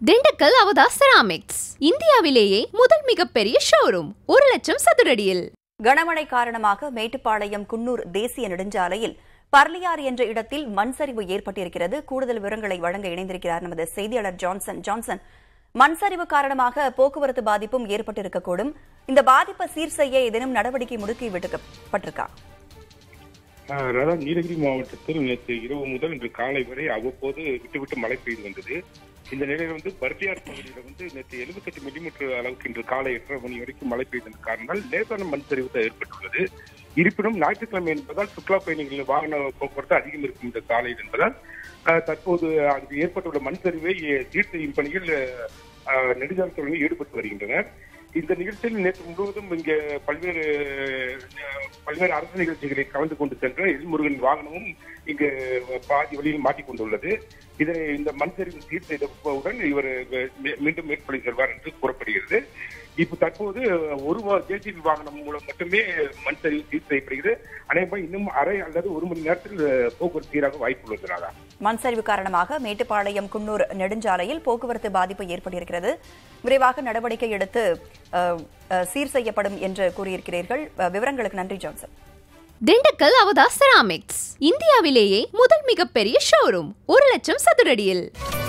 திண்டுக்கல் அவதா செராமிக்ஸ் இந்தியாவிலேயே முதல் மிகப்பெரிய ஷோரூம் ஒரு லட்சம் சதுரடியில் கனமழை காரணமாக மேட்டுப்பாளையம் குன்னூர் தேசிய நெடுஞ்சாலையில் பர்லியார் என்ற இடத்தில் மண் சரிவு ஏற்பட்டிருக்கிறது கூடுதல் விவரங்களை வழங்க இணைந்திருக்கிறார் நமது செய்தியாளர் ஜான்சன் ஜான்சன் மண் சரிவு காரணமாக போக்குவரத்து பாதிப்பும் ஏற்பட்டிருக்கக்கூடும் இந்த பாதிப்பை சீர் செய்ய ஏதேனும் நடவடிக்கை முடுக்கி விடுக்கப்பட்டிருக்கா ஆஹ் அதாவது நீலகிரி மாவட்டத்தில் நேற்று இரவு முதல் இன்று காலை வரை அவ்வப்போது விட்டு விட்டு மழை பெய்து வந்தது இந்த நிலையில் வந்து பருத்தியார் பகுதியில் வந்து நேற்று எழுபத்தெட்டு மில்லிமீட்டர் அளவுக்கு இன்று காலை எட்டரை மணி வரைக்கும் மழை பெய்தது காரணத்தால் லேசான மண் சரிவு தான் ஏற்பட்டுள்ளது இருப்பினும் ஞாயிற்றுக்கிழமை என்பதால் சுற்றுலா பயணிகள் வாகன போக்குவரத்து அதிகம் இருக்கும் இந்த சாலையில் என்பதால் ஆஹ் தற்போது அதுக்கு ஏற்பட்டுள்ள மண் சரிவை சீர் செய்யும் பணியில் ஆஹ் நெடுஞ்சாலைத்துறையினர் ஈடுபட்டு வருகின்றனர் இந்த நிகழ்ச்சியில் நேற்று முழுவதும் இங்கே பல்வேறு அஹ், பல்வேறு அரசு நிகழ்ச்சிகளில் கலந்து கொண்டு சென்ற எல்முருகன் வாகனமும் இங்கு பாதி வழியில் மாட்டிக்கொண்டுள்ளது இதனை இந்த மண் சரிவு சீர் செய்தவுடன் இவர் மீ- மீண்டும் மேற்படி செல்வார் என்று கூறப்படுகிறது இப்ப தற்போது ஒரு ஜேசிபி வாகனம் மூலம் மட்டுமே மண் சரிவு சீர் செய்யப்படுகிறது அநேகமாக இன்னும் அரை அல்லது ஒரு மணி நேரத்தில் போக்குவரத்து சீராக வாய்ப்பு உள்ளது ராதா மண் சரிவு காரணமாக மேட்டுப்பாளையம் குன்னூர் நெடுஞ்சாலையில் போக்குவரத்து பாதிப்பு ஏற்பட்டிருக்கிறது விரைவாக நடவடிக்கை எடுத்து அஹ், அஹ், சீர் செய்யப்படும் என்று கூறியிருக்கிறீர்கள் அஹ், விவரங்களுக்கு நன்றி ஜான்சன் திண்டுக்கல் அவதா செராமிக்ஸ் இந்தியாவிலேயே முதல் மிகப்பெரிய ஷோரூம் ஒரு லட்சம் சதுரடியில்